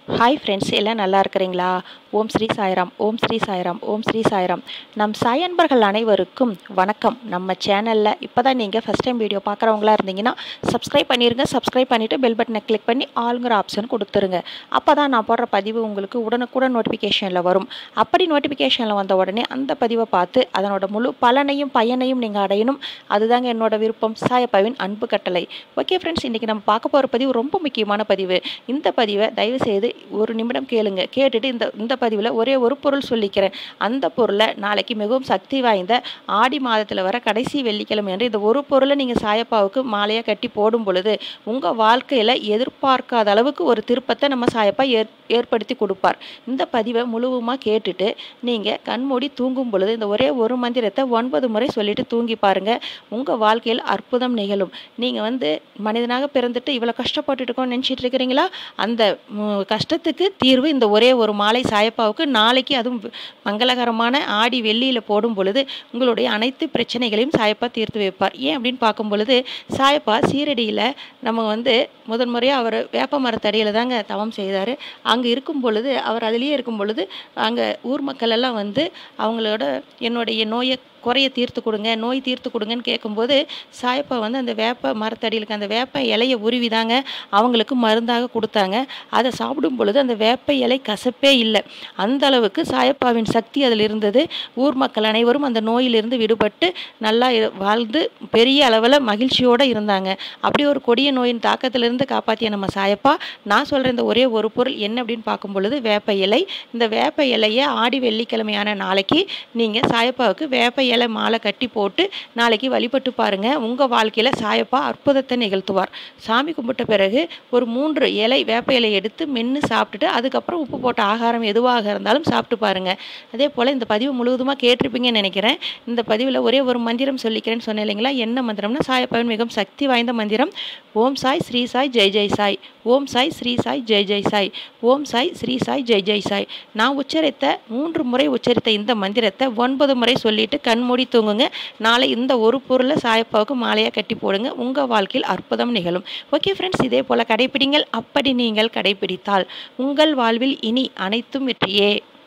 hi friends எல்லாம் நல்லா இருக்கிறீங்களா ஓம் ஸ்ரீ சாய்ராம் ஓம் ஸ்ரீ சாய்ராம் ஓம் ஸ்ரீ சாய்ராம் நம் சாய் அன்பர்கள் அனைவருக்கும் வணக்கம் நம்ம சேனலில் இப்போ தான் நீங்கள் ஃபஸ்ட் டைம் வீடியோ பார்க்குறவங்களா இருந்தீங்கன்னா சப்ஸ்கிரைப் பண்ணிடுங்க சப்ஸ்கிரைப் பண்ணிவிட்டு பெல் பட்டனை கிளிக் பண்ணி ஆளுங்கிற ஆப்ஷன் கொடுத்துருங்க அப்போ தான் நான் போடுற பதிவு உங்களுக்கு உடனுக்குடன் நோட்டிஃபிகேஷனில் வரும் அப்படி நோட்டிஃபிகேஷனில் வந்த உடனே அந்த பதிவை பார்த்து அதனோட முழு பலனையும் பயனையும் நீங்கள் அடையணும் அதுதாங்க என்னோட விருப்பம் சாயப்பாவின் அன்பு கட்டளை ஓகே ஃப்ரெண்ட்ஸ் இன்றைக்கி நம்ம பார்க்க போகிற பதிவு ரொம்ப முக்கியமான பதிவு இந்த பதிவை தயவு செய்து ஒரு நிமிடம் கேளுங்க கேட்டுட்டு இந்த இந்த பதிவில் ஒரே ஒரு பொருள் சொல்லிக்கிறேன் அந்த பொருளை நாளைக்கு மிகவும் சக்தி வாய்ந்த ஆடி மாதத்தில் வர கடைசி வெள்ளிக்கிழமை என்று இந்த ஒரு பொருளை நீங்கள் சாயப்பாவுக்கு மாலையாக கட்டி போடும் பொழுது உங்கள் வாழ்க்கையில் எதிர்பார்க்காத அளவுக்கு ஒரு திருப்பத்தை நம்ம சாயப்பா ஏற் ஏற்படுத்தி கொடுப்பார் இந்த பதிவை முழுவதுமாக கேட்டுட்டு நீங்கள் கண்மூடி தூங்கும் பொழுது இந்த ஒரே ஒரு மந்திரத்தை ஒன்பது முறை சொல்லிட்டு தூங்கி பாருங்க உங்கள் வாழ்க்கையில் அற்புதம் நிகழும் நீங்கள் வந்து மனிதனாக பிறந்துட்டு இவ்வளோ கஷ்டப்பட்டுட்டு இருக்கோம்னு நினச்சிட்டு இருக்கிறீங்களா அந்த ம், கஷ்டத்துக்கு தீர்வு இந்த ஒரே ஒரு மாலை சாயப்பாவுக்கு நாளைக்கு அதுவும் மங்களகரமான ஆடி வெள்ளியில் போடும் பொழுது உங்களுடைய அனைத்து பிரச்சனைகளையும் சாயப்பா தீர்த்து வைப்பார் ஏன் அப்படின்னு பார்க்கும் பொழுது சாயப்பா சீரடியில் நம்ம வந்து முதன் முறையாக அவர் வேப்ப மரத்தடியில் தாங்க தவம் செய்தார் அங்கே இருக்கும் பொழுது அவர் அதிலேயே இருக்கும் பொழுது அங்கே ஊர் மக்கள் எல்லாம் வந்து அவங்களோட என்னுடைய நோயை குறைய தீர்த்து கொடுங்க நோய் தீர்த்து கொடுங்கன்னு கேட்கும்போது சாயப்பா வந்து அந்த வேப்ப மரத்தடியிலுக்கு அந்த வேப்ப இலையை உருவி தாங்க அவங்களுக்கு மருந்தாக கொடுத்தாங்க அதை சாப்பிடும் பொழுது அந்த வேப்ப இலை கசப்பே இல்லை அந்த அளவுக்கு சாயப்பாவின் சக்தி அதில் இருந்தது ஊர் மக்கள் அனைவரும் அந்த நோயிலிருந்து விடுபட்டு நல்லா இரு- வாழ்ந்து பெரிய அளவில் மகிழ்ச்சியோடு இருந்தாங்க அப்படி ஒரு கொடிய நோயின் தாக்கத்திலிருந்து காப்பாற்றிய நம்ம சாயப்பா நான் சொல்கிற இந்த ஒரே ஒரு பொருள் என்ன அப்படின்னு பார்க்கும் பொழுது வேப்ப இலை இந்த வேப்ப இலையை ஆடி வெள்ளிக்கிழமையான நாளைக்கு நீங்கள் சாயப்பாவுக்கு வேப்ப இலை மாலை கட்டி போட்டு நாளைக்கு வழிபட்டு பாருங்கள் உங்கள் வாழ்க்கையில் சாயப்பா அற்புதத்தை நிகழ்த்துவார் சாமி கும்பிட்ட பிறகு ஒரு மூன்று இலை வேப்ப இலை எடுத்து மென்று சாப்பிட்டுட்டு அதுக்கப்புறம் உப்பு போட்ட ஆகாரம் எதுவாக இருந்தாலும் சாப்பிட்டு பாருங்கள் அதே போல் இந்த பதிவு முழுவதுமாக கேட்டிருப்பீங்கன்னு நினைக்கிறேன் இந்த பதிவில் ஒரே ஒரு மந்திரம் சொல்லிக்கிறேன்னு சொன்னேன் இல்லைங்களா என்ன மந்திரம்னா சாயப்பாவின் மிகவும் சக்தி வாய்ந்த மந்திரம் ஓம் சாய் ஸ்ரீ சாய் ஜெய் ஜெய் சாய் ஓம் சாய் ஸ்ரீ சாய் ஜெய் ஜெய் சாய் ஓம் சாய் ஸ்ரீ சாய் ஜெய் ஜெய் சாய் நான் உச்சரித்த மூன்று முறை உச்சரித்த இந்த மந்திரத்தை ஒன்பது முறை சொல்லிட்டு கண்மூடி தூங்குங்க நாளை இந்த ஒரு பொருளை சாயப்பாவுக்கு மாலையாக கட்டி போடுங்க உங்கள் வாழ்க்கையில் அற்புதம் நிகழும் ஓகே ஃப்ரெண்ட்ஸ் இதே போல் கடைப்பிடிங்கள் அப்படி நீங்கள் கடைப்பிடித்தால் உங்கள் வாழ்வில் இனி அனைத்தும் வெற்றியே